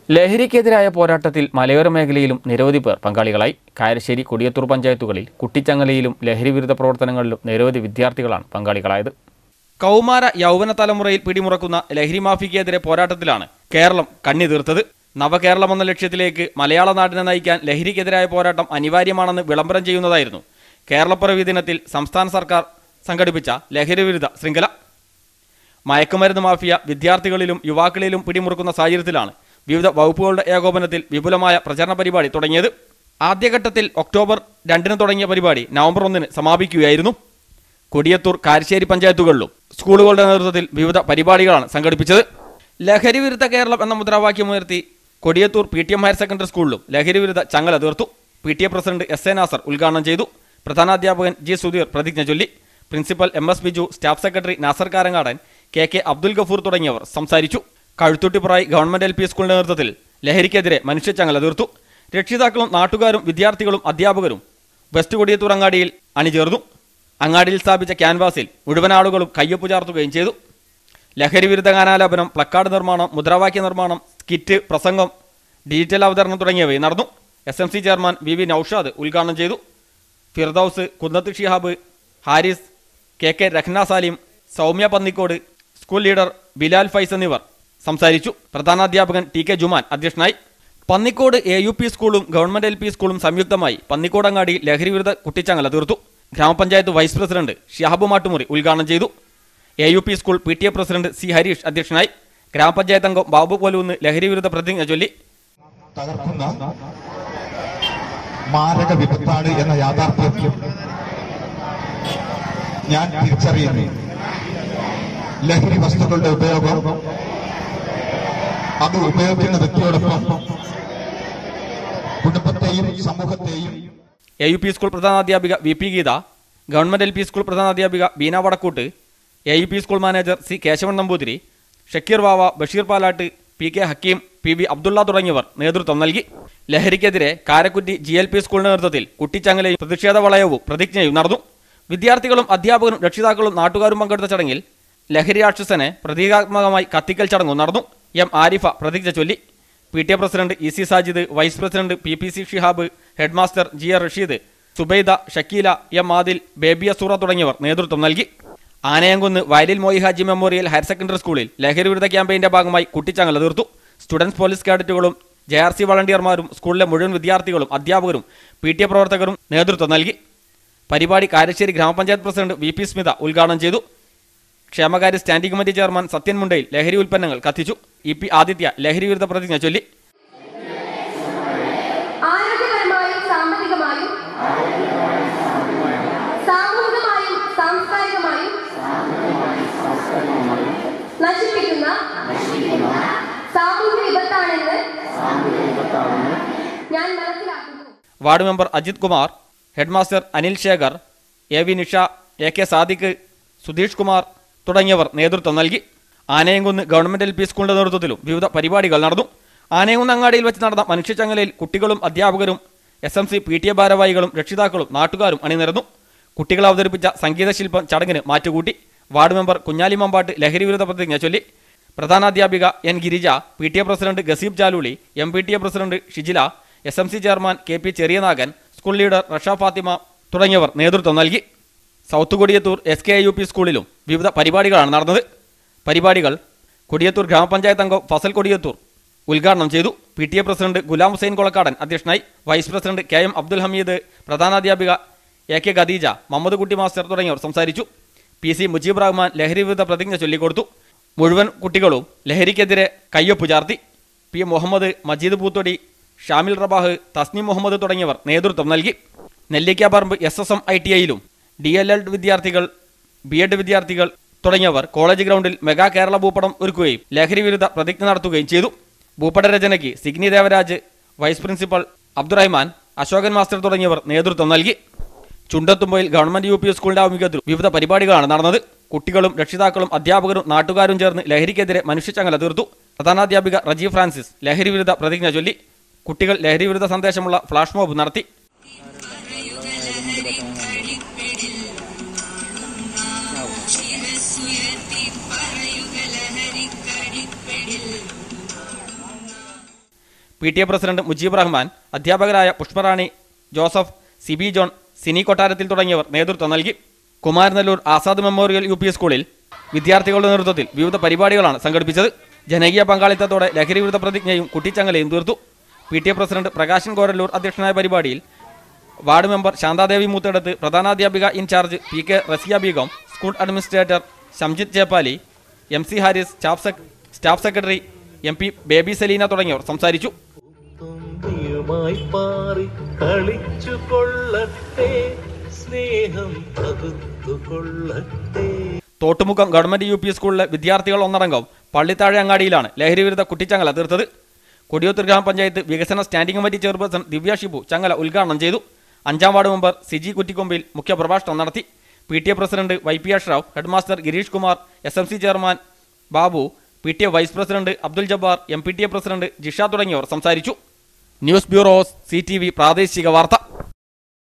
ലഹരിക്കെതിരായ പോരാട്ടത്തിൽ മലയോര മേഖലയിലും നിരവധി പേർ പങ്കാളികളായി കാരശ്ശേരി കൊടിയത്തൂർ പഞ്ചായത്തുകളിൽ കുട്ടിച്ചങ്ങലയിലും ലഹരി വിരുദ്ധ പ്രവർത്തനങ്ങളിലും നിരവധി വിദ്യാർത്ഥികളാണ് പങ്കാളികളായത് കൗമാര യൗവന തലമുറയിൽ പിടിമുറക്കുന്ന ലഹരി മാഫിക്കെതിരെ പോരാട്ടത്തിലാണ് കേരളം കണ്ണി തീർത്തത് നവകേരളം എന്ന ലക്ഷ്യത്തിലേക്ക് മലയാള നാടിനെ നയിക്കാൻ ലഹരിക്കെതിരായ പോരാട്ടം അനിവാര്യമാണെന്ന് വിളംബരം ചെയ്യുന്നതായിരുന്നു കേരളപ്പിറവി ദിനത്തിൽ സംസ്ഥാന സർക്കാർ സംഘടിപ്പിച്ച ലഹരി വിരുദ്ധ ശൃംഖല മയക്കുമരുന്ന് മാഫിയ വിദ്യാർത്ഥികളിലും യുവാക്കളിലും പിടിമുറുക്കുന്ന സാഹചര്യത്തിലാണ് വിവിധ വകുപ്പുകളുടെ ഏകോപനത്തിൽ വിപുലമായ പ്രചരണ പരിപാടി തുടങ്ങിയത് ആദ്യഘട്ടത്തിൽ ഒക്ടോബർ രണ്ടിന് തുടങ്ങിയ പരിപാടി നവംബർ ഒന്നിന് സമാപിക്കുകയായിരുന്നു കൊടിയത്തൂർ കാരശ്ശേരി പഞ്ചായത്തുകളിലും സ്കൂളുകളുടെ നേതൃത്വത്തിൽ വിവിധ പരിപാടികളാണ് സംഘടിപ്പിച്ചത് ലഹരി വിരുദ്ധ കേരളം എന്ന മുദ്രാവാക്യമുയർത്തി Kodiyathur P T M higher secondary സ്കൂളിലും ലഹരി വിരുദ്ധ ചങ്ങല തീർത്തു P T A president S A Nasar ഉദ്ഘാടനം ചെയ്തു പ്രധാനാധ്യാപകൻ ജി സുധീർ പ്രതിജ്ഞ ചൊല്ലി principal M S Biju staff secretary Nasar Karangadan K K Abdul Gafoor തുടങ്ങിയവർ സംസാരിച്ചു കഴുത്തുട്ടിപ്പുറായി ഗവൺമെന്റ് എൽ പി സ്കൂളിന്റെ നേതൃത്വത്തിൽ ലഹരിക്കെതിരെ മനുഷ്യച്ചങ്ങല തീർത്തു രക്ഷിതാക്കളും നാട്ടുകാരും വിദ്യാർത്ഥികളും അധ്യാപകരും വെസ്റ്റ് കൊടിയത്തൂർ അങ്ങാടിയിൽ അണിചേർന്നു അങ്ങാടിയിൽ സ്ഥാപിച്ച ക്യാൻവാസിൽ മുഴുവൻ ആളുകളും കയ്യൊപ്പ് ചാർത്തുകയും ചെയ്തു ലഹരി വിരുദ്ധ ഗാനാലാപനം പ്ലക്കാർഡ് നിർമ്മാണം മുദ്രാവാക്യ നിർമ്മാണം സ്കിറ്റ് പ്രസംഗം ഡിജിറ്റൽ അവതരണം തുടങ്ങിയവയും നടന്നു S M C chairman V V Naushad ഉദ്ഘാടനം ചെയ്തു Firdaus Kunnath Shihab Haris K K Rahna Salim Soumya Pannikode school leader Bilal Faiz എന്നിവർ സംസാരിച്ചു പ്രധാനാധ്യാപകൻ ടി കെ ജുമാൻ അധ്യക്ഷനായി പന്നിക്കോട് എ യു പി സ്കൂളും ഗവൺമെന്റ് എൽ പി സ്കൂളും സംയുക്തമായി പന്നിക്കോടങ്ങാടി ലഹരി വിരുദ്ധ കുട്ടിച്ചങ്ങല തീർത്തു ഗ്രാമപഞ്ചായത്ത് വൈസ് പ്രസിഡന്റ് ഷിഹാബ് മാട്ടുമുറി ഉദ്ഘാടനം ചെയ്തു A U P school P T A president C Hareesh അധ്യക്ഷനായി ഗ്രാമപഞ്ചായത്ത് അംഗം ബാബു പോലൂന്ന് ലഹരി വിരുദ്ധ പ്രതിജ്ഞ ചൊല്ലി തകർക്കുന്ന മാരക വിപത്താണ് എന്ന യാഥാർത്ഥ്യം ഞാൻ തിരിച്ചറിയുന്നു ലഹരി വസ്തുക്കളുടെ ഉപയോഗം അത് ഉപയോഗിക്കുന്ന വ്യക്തിയോടൊപ്പം കുടുംബത്തെയും സമൂഹത്തെയും എ യു പി സ്കൂൾ പ്രധാനാധ്യാപിക V P Geetha government L P school പ്രധാനാധ്യാപിക Beena Vadakkoot A U P school manager C Keshavan Namboothiri Shakkeer Vava Basheer Palatt P K Hakeem P V Abdulla തുടങ്ങിയവർ നേതൃത്വം നൽകി ലഹരിക്കെതിരെ കാരക്കുറ്റി ജി എൽ പി സ്കൂളിന്റെ നേതൃത്വത്തിൽ കുട്ടിച്ചങ്ങലയും പ്രതിഷേധ വളയവും പ്രതിജ്ഞയും നടന്നു വിദ്യാർത്ഥികളും അധ്യാപകരും രക്ഷിതാക്കളും നാട്ടുകാരും പങ്കെടുത്ത ചടങ്ങിൽ ലഹരി രാക്ഷസനെ പ്രതീകാത്മകമായി കത്തിക്കൽ ചടങ്ങും നടന്നു എം ആരിഫ പ്രതിജ്ഞ ചൊല്ലി P T A president E C Sajid vice president P P C Shihab headmaster G A Rasheed Subaida Shakeela M Adil Baby Asoora തുടങ്ങിയവർ നേതൃത്വം നൽകി ആനയംകുന്ന് വയലിൽ Moyi Haji memorial higher secondary സ്കൂളിൽ ലഹരി വിരുദ്ധ ക്യാമ്പയിന്റെ ഭാഗമായി കുട്ടിച്ചങ്ങല തീർത്തു സ്റ്റുഡൻസ് പോലീസ് കേഡറ്റുകളും ജെ ആർ സി വളണ്ടിയർമാരും സ്കൂളിലെ മുഴുവൻ വിദ്യാർത്ഥികളും അധ്യാപകരും പി ടി എ പ്രവർത്തകരും നേതൃത്വം നൽകി പരിപാടി കാരശ്ശേരി ഗ്രാമപഞ്ചായത്ത് പ്രസിഡന്റ് വി പി സ്മിത ഉദ്ഘാടനം ചെയ്തു ക്ഷേമകാര്യ standing committee chairman Sathyan Mundayil ലഹരി ഉൽപ്പന്നങ്ങൾ കത്തിച്ചു ഇ പി ആദിത്യ ലഹരി വിരുദ്ധ പ്രതിജ്ഞ ചൊല്ലി ആരോഗ്യപരമായും സാമ്പത്തികമായും സാമൂഹികമായും സാംസ്കാരികമായും നശിപ്പിക്കുന്ന സാമൂഹ്യ വിപത്താണെന്ന് ഞാൻ മനസ്സിലാക്കുന്നു ward member Ajith Kumar headmaster Anil Shekhar A V Nisha A K Sadiq Sudheesh Kumar തുടങ്ങിയവർ നേതൃത്വം നൽകി ആനയംകുന്ന് ഗവൺമെന്റ് എൽ പി സ്കൂളിന്റെ നേതൃത്വത്തിലും വിവിധ പരിപാടികൾ നടന്നു ആനയംകുന്ന് അങ്ങാടിയിൽ വെച്ച് നടന്ന മനുഷ്യച്ചങ്ങലയിൽ കുട്ടികളും അധ്യാപകരും S M C P T A ഭാരവാഹികളും രക്ഷിതാക്കളും നാട്ടുകാരും അണിനിരന്നു കുട്ടികൾ അവതരിപ്പിച്ച സംഗീതശില്പം ചടങ്ങിന് മാറ്റുകൂട്ടി വാർഡ് മെമ്പർ കുഞ്ഞാലി മമ്പാട്ട് ലഹരി വിരുദ്ധ പ്രതിജ്ഞ ചൊല്ലി പ്രധാനാധ്യാപിക N Girija P T A president Gaseeb Chaluli M P T A president Shijila S M C chairman K P Cheriyanagan school leader Rasha Fathima തുടങ്ങിയവർ നേതൃത്വം നൽകി south Kodiyathur S K U P സ്കൂളിലും വിവിധ പരിപാടികളാണ് നടന്നത് പരിപാടികൾ കൊടിയത്തൂർ ഗ്രാമപഞ്ചായത്ത് അംഗം ഫസൽ കൊടിയത്തൂർ ഉദ്ഘാടനം ചെയ്തു P T A president Ghulam Hussain Kolakkadan അധ്യക്ഷനായി vice president K M Abdul Hameed പ്രധാനാധ്യാപിക A K Khadeeja Muhammed Kutty master തുടങ്ങിയവർ സംസാരിച്ചു പി സി മുജീബ് റഹ്മാൻ ലഹരി വിരുദ്ധ പ്രതിജ്ഞ ചൊല്ലിക്കൊടുത്തു മുഴുവൻ കുട്ടികളും ലഹരിക്കെതിരെ കയ്യൊപ്പ് ചാർത്തി പി മുഹമ്മദ് മജീദ് പൂത്തൊടി ഷാമിൽ റബാഹ് തസ്നീം മുഹമ്മദ് തുടങ്ങിയവർ നേതൃത്വം നൽകി Nellikkaparamba S S M I T ഐയിലും ഡി എൽ എഡ് വിദ്യാർത്ഥികൾ ബി എഡ് വിദ്യാർത്ഥികൾ തുടങ്ങിയവർ കോളേജ് ഗ്രൗണ്ടിൽ മെഗാ കേരള ഭൂപടം ഒരുക്കുകയും ലഹരി വിരുദ്ധ പ്രതിജ്ഞ നടത്തുകയും ചെയ്തു ഭൂപട രചനയ്ക്ക് Signi Devaraj vice principal Abdurahman Ashokan master തുടങ്ങിയവർ നേതൃത്വം നൽകി ചുണ്ടത്തുമ്പയിൽ ഗവൺമെന്റ് യു പി സ്കൂളിന്റെ ആഭിമുഖ്യത്തിൽ വിവിധ പരിപാടികളാണ് നടന്നത് കുട്ടികളും രക്ഷിതാക്കളും അധ്യാപകരും നാട്ടുകാരും ചേർന്ന് ലഹരിക്കെതിരെ മനുഷ്യച്ചങ്ങല തീർത്തു പ്രധാനാധ്യാപിക റജീവ് ഫ്രാൻസിസ് ലഹരി വിരുദ്ധ പ്രതിജ്ഞ ചൊല്ലി കുട്ടികൾ ലഹരി വിരുദ്ധ സന്ദേശമുള്ള ഫ്ലാഷ് മോബ് നടത്തി P T A president Mujeeb Rahman അധ്യാപകരായ പുഷ്പറാണി ജോസഫ് സിബി ജോൺ സിനി കൊട്ടാരത്തിൽ തുടങ്ങിയവർ നേതൃത്വം നൽകി Kumaranellur Azad memorial U P സ്കൂളിൽ വിദ്യാർത്ഥികളുടെ നേതൃത്വത്തിൽ വിവിധ പരിപാടികളാണ് സംഘടിപ്പിച്ചത് ജനകീയ പങ്കാളിത്തത്തോടെ ലഹരി വിരുദ്ധ പ്രതിജ്ഞയും കുട്ടിച്ചങ്ങലയും തീർത്തു P T A president Prakashan Korallur അധ്യക്ഷനായ പരിപാടിയിൽ വാർഡ് മെമ്പർ ശാന്താദേവി മൂത്തെടുത്ത് പ്രധാനാധ്യാപിക incharge P K Rasiya Beegum school administrator Shamjith Cheppali M C Haris staff sec staff secretary M P Baby Saleena തുടങ്ങിയവർ സംസാരിച്ചു തുമ്പിയുമായി പാറി കളിച്ചു കൊള്ളട്ടെ സ്നേഹം പകുത്തു കൊള്ളട്ടെ തോട്ടുമുഖം ഗവൺമെന്റ് യു പി സ്കൂളിലെ വിദ്യാർത്ഥികൾ ഒന്നടങ്കം പള്ളിത്താഴെ അങ്ങാടിയിലാണ് ലഹരിവിരുദ്ധ കുട്ടിച്ചങ്ങല തീർത്തത് കൊടിയോത്തൂർ ഗ്രാമപഞ്ചായത്ത് വികസന standing committee chairperson Divya Shibu ചങ്ങല ഉദ്ഘാടനം ചെയ്തു അഞ്ചാം വാർഡ് മെമ്പർ സിജി കുറ്റിക്കൊമ്പിൽ മുഖ്യപ്രഭാഷണം നടത്തി P T A president Y P Ashraf headmaster Gireesh Kumar S M C chairman Babu P T A vice president Abdul Jabbar M P T A president Jisha തുടങ്ങിയവർ സംസാരിച്ചു news bureau C T V പ്രാദേശിക വാർത്ത